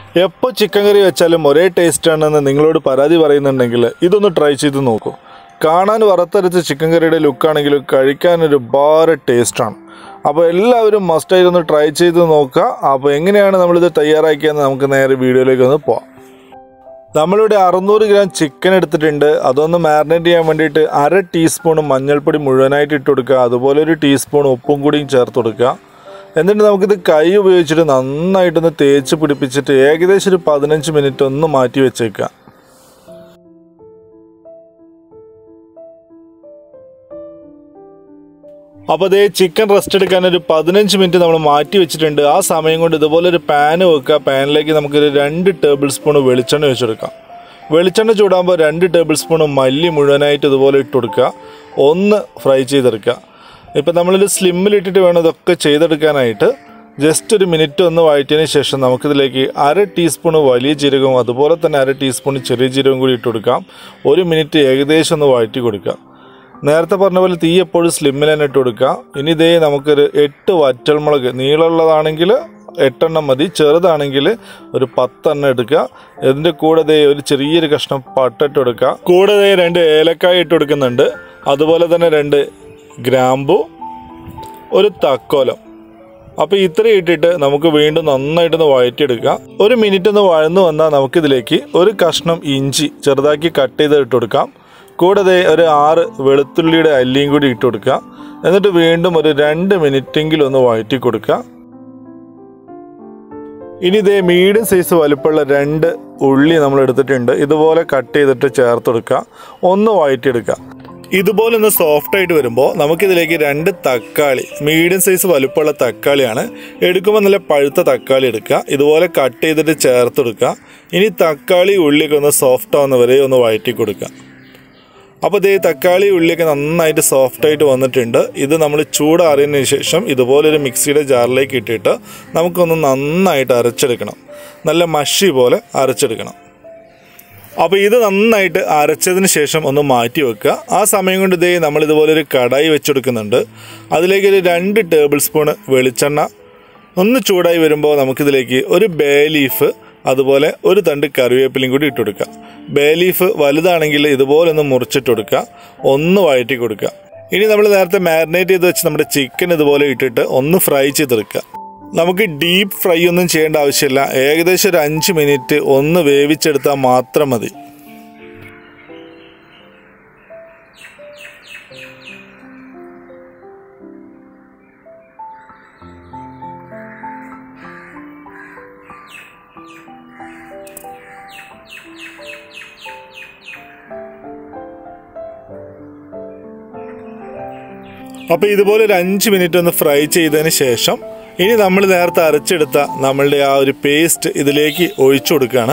എപ്പോൾ ചിക്കൻ കറി വെച്ചാലും ഒരേ ടേസ്റ്റ് ആണെന്ന് നിങ്ങളോട് പരാതി പറയുന്നുണ്ടെങ്കിൽ ഇതൊന്ന് ട്രൈ ചെയ്ത് നോക്കൂ കാണാൻ വറുത്തരച്ച ചിക്കൻ കറിയുടെ ലുക്കാണെങ്കിലും കഴിക്കാനൊരു ബാറ് ടേസ്റ്റാണ് അപ്പോൾ എല്ലാവരും മസ്റ്റായിട്ട് ഒന്ന് ട്രൈ ചെയ്ത് നോക്കുക അപ്പോൾ എങ്ങനെയാണ് നമ്മളിത് തയ്യാറാക്കിയെന്ന് നമുക്ക് നേരെ വീഡിയോയിലേക്ക് ഒന്ന് പോവാം നമ്മളിവിടെ അറുന്നൂറ് ഗ്രാം ചിക്കൻ എടുത്തിട്ടുണ്ട് അതൊന്ന് മാരിനേറ്റ് ചെയ്യാൻ വേണ്ടിയിട്ട് അര ടീസ്പൂൺ മഞ്ഞൾപ്പൊടി മുഴുവനായിട്ട് ഇട്ട് കൊടുക്കുക അതുപോലെ ഒരു ടീസ്പൂൺ ഉപ്പും കൂടിയും ചേർത്ത് കൊടുക്കുക എന്നിട്ട് നമുക്കിത് കൈ ഉപയോഗിച്ചിട്ട് നന്നായിട്ടൊന്ന് തേച്ച് പിടിപ്പിച്ചിട്ട് ഏകദേശം ഒരു പതിനഞ്ച് മിനിറ്റ് ഒന്ന് മാറ്റി വെച്ചേക്കുക അപ്പോൾ അതേ ചിക്കൻ റെസ്റ്റ് എടുക്കാൻ ഒരു പതിനഞ്ച് മിനിറ്റ് നമ്മൾ മാറ്റി വെച്ചിട്ടുണ്ട് ആ സമയം കൊണ്ട് ഇതുപോലെ ഒരു പാന് വെക്കുക പാനിലേക്ക് നമുക്കൊരു രണ്ട് ടേബിൾ സ്പൂൺ വെളിച്ചെണ്ണ വെച്ചെടുക്കാം വെളിച്ചെണ്ണ ചൂടാകുമ്പോൾ രണ്ട് ടേബിൾ സ്പൂൺ മല്ലി മുഴുവനായിട്ട് ഇതുപോലെ ഇട്ട് കൊടുക്കുക ഒന്ന് ഫ്രൈ ചെയ്തെടുക്കുക ഇപ്പം നമ്മളിത് സ്ലിമ്മിലിട്ടിട്ട് വേണം ഇതൊക്കെ ചെയ്തെടുക്കാനായിട്ട് ജസ്റ്റ് ഒരു മിനിറ്റ് ഒന്ന് വഴറ്റിയതിന് ശേഷം നമുക്കിതിലേക്ക് അര ടീസ്പൂൺ വലിയ ജീരകവും അതുപോലെ തന്നെ അര ടീസ്പൂൺ ചെറിയ ജീരകവും കൂടി ഇട്ട് കൊടുക്കാം ഒരു മിനിറ്റ് ഏകദേശം ഒന്ന് വഴറ്റി കൊടുക്കുക നേരത്തെ പറഞ്ഞ പോലെ തീ എപ്പോഴും സ്ലിമ്മിൽ തന്നെ ഇട്ട് കൊടുക്കുക ഇനി ഇതേ നമുക്കൊരു എട്ട് വറ്റൽമുളക് നീളമുള്ളതാണെങ്കിൽ എട്ടെണ്ണം മതി ചെറുതാണെങ്കിൽ ഒരു പത്തെണ്ണം എടുക്കുക ഇതിൻ്റെ കൂടെ ദേ ഒരു ചെറിയൊരു കഷ്ണം പട്ട ഇട്ട് കൊടുക്കുക കൂടെ ദേ രണ്ട് ഏലക്കായ ഇട്ട് കൊടുക്കുന്നുണ്ട് അതുപോലെ തന്നെ രണ്ട് ഗ്രാമ്പു ഒരു തക്കോലം അപ്പോൾ ഇത്രയും ഇട്ടിട്ട് നമുക്ക് വീണ്ടും നന്നായിട്ടൊന്ന് വഴറ്റിയെടുക്കുക ഒരു മിനിറ്റ് ഒന്ന് വഴന്നു വന്നാൽ നമുക്കിതിലേക്ക് ഒരു കഷ്ണം ഇഞ്ചി ചെറുതാക്കി കട്ട് ചെയ്ത് ഇട്ട് കൊടുക്കാം കൂടാതെ ഒരു ആറ് വെളുത്തുള്ളിയുടെ അല്ലിയും കൂടി ഇട്ട് കൊടുക്കുക എന്നിട്ട് വീണ്ടും ഒരു രണ്ട് മിനിറ്റെങ്കിലും ഒന്ന് വഴറ്റി കൊടുക്കുക ഇനി ഇതേ മീഡിയം സൈസ് വലുപ്പമുള്ള രണ്ട് ഉള്ളി നമ്മൾ എടുത്തിട്ടുണ്ട് ഇതുപോലെ കട്ട് ചെയ്തിട്ട് ചേർത്ത് കൊടുക്കുക ഒന്ന് വഴറ്റിയെടുക്കുക ഇതുപോലെ ഒന്ന് സോഫ്റ്റ് ആയിട്ട് വരുമ്പോൾ നമുക്കിതിലേക്ക് രണ്ട് തക്കാളി മീഡിയം സൈസ് വലുപ്പമുള്ള തക്കാളിയാണ് എടുക്കുമ്പോൾ നല്ല പഴുത്ത തക്കാളി എടുക്കുക ഇതുപോലെ കട്ട് ചെയ്തിട്ട് ചേർത്ത് കൊടുക്കുക ഇനി തക്കാളി ഉള്ളിയൊക്കെ ഒന്ന് സോഫ്റ്റ് ആവുന്നവരെ ഒന്ന് വഴറ്റി കൊടുക്കുക അപ്പോൾ ഇതേ തക്കാളി ഉള്ളിയൊക്കെ നന്നായിട്ട് സോഫ്റ്റ് ആയിട്ട് വന്നിട്ടുണ്ട് ഇത് നമ്മൾ ചൂടാറിയതിന് ശേഷം ഇതുപോലൊരു മിക്സിയുടെ ജാറിലേക്ക് ഇട്ടിട്ട് നമുക്കൊന്ന് നന്നായിട്ട് അരച്ചെടുക്കണം നല്ല മഷി പോലെ അരച്ചെടുക്കണം അപ്പോൾ ഇത് നന്നായിട്ട് അരച്ചതിന് ശേഷം ഒന്ന് മാറ്റി വെക്കുക ആ സമയം കൊണ്ട് ഇതേ നമ്മൾ ഇതുപോലെ ഒരു കടായി വെച്ചെടുക്കുന്നുണ്ട് അതിലേക്ക് ഒരു രണ്ട് ടേബിൾ സ്പൂൺ വെളിച്ചെണ്ണ ഒന്ന് ചൂടായി വരുമ്പോൾ നമുക്കിതിലേക്ക് ഒരു ബേ ലീഫ് അതുപോലെ ഒരു തണ്ട് കറിവേപ്പിലയും കൂടി ഇട്ട് കൊടുക്കുക ബേ ലീഫ് വലുതാണെങ്കിൽ ഇതുപോലെ ഒന്ന് മുറിച്ചിട്ട് കൊടുക്കുക ഒന്ന് വഴറ്റി കൊടുക്കുക ഇനി നമ്മൾ നേരത്തെ മാരിനേറ്റ് ചെയ്ത് വെച്ച് നമ്മുടെ ചിക്കൻ ഇതുപോലെ ഇട്ടിട്ട് ഒന്ന് ഫ്രൈ ചെയ്തെടുക്കുക നമുക്ക് ഡീപ്പ് ഫ്രൈ ഒന്നും ചെയ്യേണ്ട ആവശ്യമില്ല ഏകദേശം ഒരു അഞ്ച് മിനിറ്റ് ഒന്ന് വേവിച്ചെടുത്താൽ മാത്രം മതി അപ്പോൾ ഇതുപോലെ ഒരു അഞ്ച് മിനിറ്റ് ഒന്ന് ഫ്രൈ ചെയ്തതിന് ശേഷം ഇനി നമ്മൾ നേരത്തെ അരച്ചെടുത്ത നമ്മളുടെ ആ ഒരു പേസ്റ്റ് ഇതിലേക്ക് ഒഴിച്ചു കൊടുക്കുകയാണ്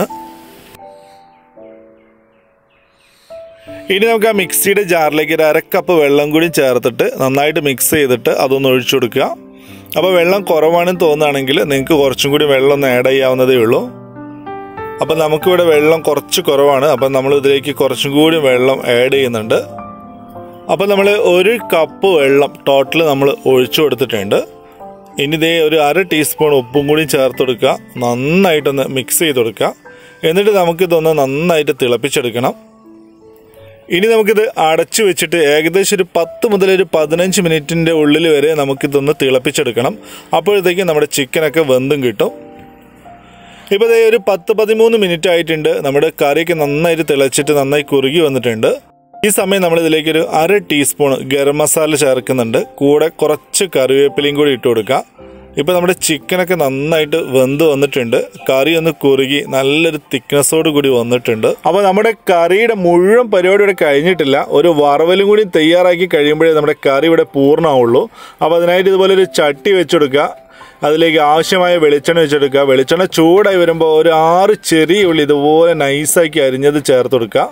ഇനി നമുക്ക് ആ മിക്സിയുടെ ജാറിലേക്ക് ഒരു അരക്കപ്പ് വെള്ളം കൂടി ചേർത്തിട്ട് നന്നായിട്ട് മിക്സ് ചെയ്തിട്ട് അതൊന്ന് ഒഴിച്ചു കൊടുക്കുക അപ്പോൾ വെള്ളം കുറവാണെന്ന് തോന്നുകയാണെങ്കിൽ നിങ്ങൾക്ക് കുറച്ചും കൂടി വെള്ളം ഒന്ന് ആഡ് ചെയ്യാവുന്നതേ ഉള്ളൂ അപ്പം നമുക്കിവിടെ വെള്ളം കുറച്ച് കുറവാണ് അപ്പം നമ്മൾ ഇതിലേക്ക് കുറച്ചും കൂടി വെള്ളം ആഡ് ചെയ്യുന്നുണ്ട് അപ്പം നമ്മൾ ഒരു കപ്പ് വെള്ളം ടോട്ടൽ നമ്മൾ ഒഴിച്ചു കൊടുത്തിട്ടുണ്ട് ഇനി ഇതേ ഒരു അര ടീസ്പൂൺ ഉപ്പും കൂടി ചേർത്ത് കൊടുക്കുക നന്നായിട്ടൊന്ന് മിക്സ് ചെയ്ത് കൊടുക്കുക എന്നിട്ട് നമുക്കിതൊന്ന് നന്നായിട്ട് തിളപ്പിച്ചെടുക്കണം ഇനി നമുക്കിത് അടച്ചു വെച്ചിട്ട് ഏകദേശം ഒരു പത്ത് മുതൽ ഒരു പതിനഞ്ച് മിനിറ്റിൻ്റെ ഉള്ളിൽ വരെ നമുക്കിതൊന്ന് തിളപ്പിച്ചെടുക്കണം അപ്പോഴത്തേക്കും നമ്മുടെ ചിക്കനൊക്കെ വെന്തും കിട്ടും ഇപ്പോൾ ദേ ഒരു പത്ത് പതിമൂന്ന് മിനിറ്റ് ആയിട്ടുണ്ട് നമ്മുടെ കറിയൊക്കെ നന്നായിട്ട് തിളച്ചിട്ട് നന്നായി കുറുകി വന്നിട്ടുണ്ട് ഈ സമയം നമ്മൾ ഇതിലേക്ക് ഒരു അര ടീസ്പൂൺ ഗരം മസാല ചേർക്കുന്നുണ്ട് കൂടെ കുറച്ച് കറിവേപ്പിലയും കൂടി ഇട്ട് കൊടുക്കുക ഇപ്പോൾ നമ്മുടെ ചിക്കനൊക്കെ നന്നായിട്ട് വെന്ത് വന്നിട്ടുണ്ട് കറി ഒന്ന് കുറുകി നല്ലൊരു തിക്നെസ്സോട് കൂടി വന്നിട്ടുണ്ട് അപ്പോൾ നമ്മുടെ കറിയുടെ മുഴുവൻ പരിപാടി ഇവിടെ കഴിഞ്ഞിട്ടില്ല ഒരു വറവലും കൂടി തയ്യാറാക്കി കഴിയുമ്പോഴേ നമ്മുടെ കറി ഇവിടെ പൂർണ്ണമാവുള്ളൂ അപ്പോൾ അതിനായിട്ട് ഇതുപോലെ ഒരു ചട്ടി വെച്ചെടുക്കുക അതിലേക്ക് ആവശ്യമായ വെളിച്ചെണ്ണ വെച്ചെടുക്കുക വെളിച്ചെണ്ണ ചൂടായി വരുമ്പോൾ ഒരു ആറ് ചെറിയ ഉള്ളി ഇതുപോലെ നൈസാക്കി അരിഞ്ഞത് ചേർത്ത് കൊടുക്കുക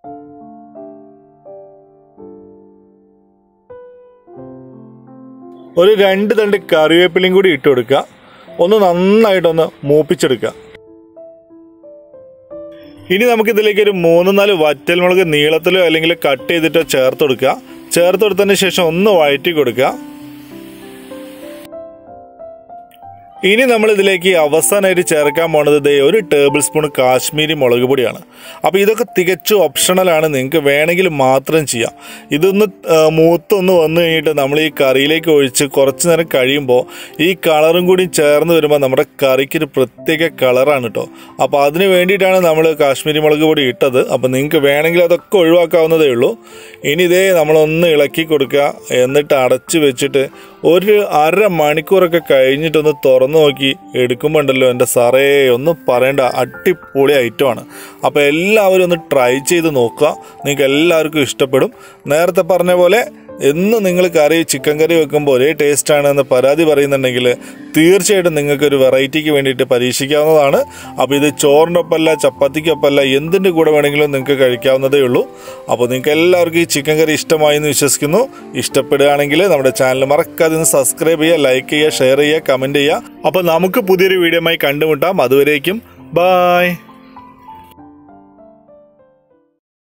ഒരു രണ്ട് തണ്ട് കറിവേപ്പിലയും കൂടി ഇട്ട് കൊടുക്കുക ഒന്ന് നന്നായിട്ടൊന്ന് മൂപ്പിച്ചെടുക്കുക ഇനി നമുക്ക് ഇതിലേക്ക് ഒരു മൂന്ന് നാല് വറ്റൽമുളക് നീളത്തിലോ അല്ലെങ്കിൽ കട്ട് ചെയ്തിട്ടോ ചേർത്ത് കൊടുക്കുക ചേർത്ത് കൊടുത്തതിന് ശേഷം ഒന്ന് വഴറ്റി കൊടുക്കുക ഇനി നമ്മൾ ഇതിലേക്ക് അവസാനമായിട്ട് ചേർക്കാൻ പോണത് ദേ ഒരു ടേബിൾ സ്പൂൺ കാശ്മീരി മുളക് പൊടിയാണ് അപ്പോൾ ഇതൊക്കെ തികച്ചും ഓപ്ഷണലാണ് നിങ്ങൾക്ക് വേണമെങ്കിൽ മാത്രം ചെയ്യാം ഇതൊന്ന് ആ, മൂത്തൊന്ന് വന്നു കഴിഞ്ഞിട്ട് നമ്മൾ ഈ കറിയിലേക്ക് ഒഴിച്ച് കുറച്ച് നേരം കഴിയുമ്പോൾ ഈ കളറും കൂടി ചേർന്ന് വരുമ്പോൾ നമ്മുടെ കറിക്ക് ഒരു പ്രത്യേക കളറാണ് കേട്ടോ അപ്പോൾ അതിന് വേണ്ടിയിട്ടാണ് നമ്മൾ കാശ്മീരി മുളക് പൊടി ഇട്ടത് അപ്പോൾ നിങ്ങൾക്ക് വേണമെങ്കിൽ അതൊക്കെ ഒഴിവാക്കാവുന്നതേ ഉള്ളൂ ഇനി ഇതേ നമ്മളൊന്ന് ഇളക്കി കൊടുക്കുക എന്നിട്ട് അടച്ച് വെച്ചിട്ട് ഒരു അര മണിക്കൂറൊക്കെ കഴിഞ്ഞിട്ടൊന്ന് തുറന്നു നോക്കി എടുക്കുമ്പോൾ ഉണ്ടല്ലോ എൻ്റെ സാറേ ഒന്നും പറയണ്ട അടിപൊളി ഐറ്റമാണ് അപ്പോൾ എല്ലാവരും ഒന്ന് ട്രൈ ചെയ്ത് നോക്കുക നിങ്ങൾക്ക് എല്ലാവർക്കും ഇഷ്ടപ്പെടും നേരത്തെ പറഞ്ഞ പോലെ എന്ന് നിങ്ങൾ കറി ചിക്കൻ കറി വെക്കുമ്പോൾ ഒരേ ടേസ്റ്റാണ് എന്ന് പരാതി പറയുന്നുണ്ടെങ്കിൽ തീർച്ചയായിട്ടും നിങ്ങൾക്ക് ഒരു വെറൈറ്റിക്ക് വേണ്ടിയിട്ട് പരീക്ഷിക്കാവുന്നതാണ് അപ്പോൾ ഇത് ചോറിനൊപ്പമല്ല ചപ്പാത്തിക്കൊപ്പമല്ല എന്തിൻ്റെ കൂടെ വേണമെങ്കിലും നിങ്ങൾക്ക് കഴിക്കാവുന്നതേ ഉള്ളൂ അപ്പോൾ നിങ്ങൾക്ക് എല്ലാവർക്കും ഈ ചിക്കൻ കറി ഇഷ്ടമായി എന്ന് വിശ്വസിക്കുന്നു ഇഷ്ടപ്പെടുകയാണെങ്കിൽ നമ്മുടെ ചാനൽ മറക്കാതെ ഒന്ന് സബ്സ്ക്രൈബ് ചെയ്യുക ലൈക്ക് ചെയ്യുക ഷെയർ ചെയ്യുക കമൻറ്റ് ചെയ്യുക അപ്പോൾ നമുക്ക് പുതിയൊരു വീഡിയോയുമായി കണ്ടുമുട്ടാം അതുവരേക്കും ബായ്